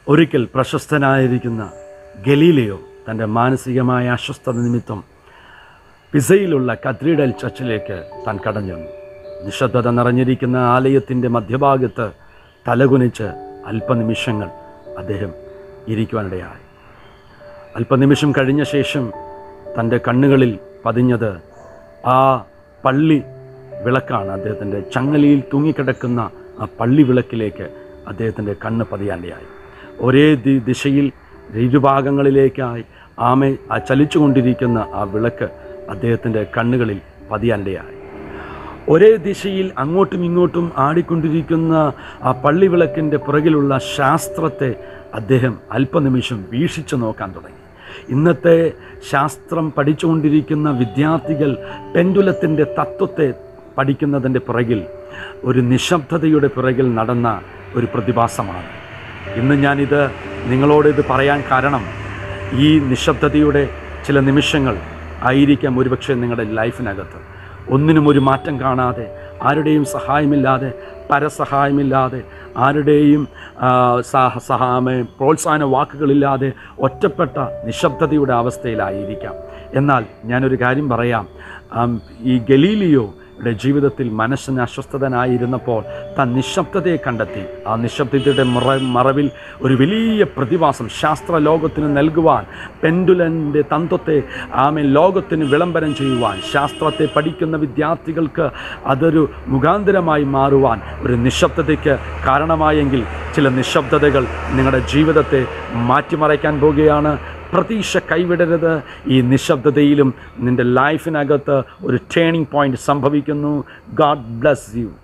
ഒരിക്കൽ പ്രശസ്തനായിരിക്കുന്ന ഗലീലയോ തൻ്റെ മാനസികമായ അസ്വസ്ഥത നിമിത്തം പിസയിലുള്ള കത്രീഡൽ ചർച്ചിലേക്ക് താൻ കടഞ്ഞു നിശബ്ദത നിറഞ്ഞിരിക്കുന്ന ആലയത്തിൻ്റെ മധ്യഭാഗത്ത് തലകുനിച്ച് അല്പനിമിഷങ്ങൾ അദ്ദേഹം ഇരിക്കുവാനിടയായി അല്പനിമിഷം കഴിഞ്ഞ ശേഷം തൻ്റെ കണ്ണുകളിൽ പതിഞ്ഞത് ആ പള്ളി വിളക്കാണ് അദ്ദേഹത്തിൻ്റെ ചങ്ങലയിൽ തൂങ്ങിക്കിടക്കുന്ന ആ പള്ളി വിളക്കിലേക്ക് അദ്ദേഹത്തിൻ്റെ കണ്ണ് പതിയാനിടയായി ഒരേ ദി ദിശയിൽ ഇരുഭാഗങ്ങളിലേക്കായി ആമെ ആ ചലിച്ചുകൊണ്ടിരിക്കുന്ന ആ വിളക്ക് അദ്ദേഹത്തിൻ്റെ കണ്ണുകളിൽ പതിയാനിടയായി ഒരേ ദിശയിൽ അങ്ങോട്ടും ഇങ്ങോട്ടും ആടിക്കൊണ്ടിരിക്കുന്ന ആ പള്ളി വിളക്കിൻ്റെ പുറകിലുള്ള ശാസ്ത്രത്തെ അദ്ദേഹം അല്പനിമിഷം വീക്ഷിച്ചു നോക്കാൻ തുടങ്ങി ഇന്നത്തെ ശാസ്ത്രം പഠിച്ചുകൊണ്ടിരിക്കുന്ന വിദ്യാർത്ഥികൾ പെൻഡുലത്തിൻ്റെ തത്വത്തെ പഠിക്കുന്നതിൻ്റെ പുറകിൽ ഒരു നിശബ്ദതയുടെ പുറകിൽ നടന്ന ഒരു പ്രതിഭാസമാണ് ഇന്ന് ഞാനിത് നിങ്ങളോട് ഇത് പറയാൻ കാരണം ഈ നിശബ്ദതയുടെ ചില നിമിഷങ്ങൾ ആയിരിക്കാം ഒരുപക്ഷെ നിങ്ങളുടെ ലൈഫിനകത്ത് ഒന്നിനും ഒരു മാറ്റം കാണാതെ ആരുടെയും സഹായമില്ലാതെ പരസഹായമില്ലാതെ ആരുടെയും ആ, സഹ സഹായ പ്രോത്സാഹന വാക്കുകളില്ലാതെ ഒറ്റപ്പെട്ട നിശബ്ദതയുടെ അവസ്ഥയിലായിരിക്കാം എന്നാൽ ഞാനൊരു കാര്യം പറയാം ആം, ഈ ഗലീലിയോ യുടെ ജീവിതത്തിൽ മനസ്സിന് അസ്വസ്ഥതനായിരുന്നപ്പോൾ താൻ നിശബ്ദതയെ കണ്ടെത്തി ആ നിശബ്ദതയുടെ മറ മറവിൽ ഒരു വലിയ പ്രതിഭാസം ശാസ്ത്ര ലോകത്തിന് നൽകുവാൻ പെൻഡുലൻ്റെ തത്വത്തെ ആമെ ലോകത്തിന് വിളംബരം ചെയ്യുവാൻ ശാസ്ത്രത്തെ പഠിക്കുന്ന വിദ്യാർത്ഥികൾക്ക് അതൊരു മുഖാന്തരമായി മാറുവാൻ ഒരു നിശബ്ദതയ്ക്ക് കാരണമായെങ്കിൽ ചില നിശബ്ദതകൾ നിങ്ങളുടെ ജീവിതത്തെ മാറ്റിമറയ്ക്കാൻ പോകുകയാണ് പ്രതീക്ഷ കൈവിടരുത് ഈ നിശബ്ദതയിലും നിൻ്റെ ലൈഫിനകത്ത് ഒരു ടേണിംഗ് പോയിന്റ് സംഭവിക്കുന്നു ഗാഡ് ബ്ലസ് യു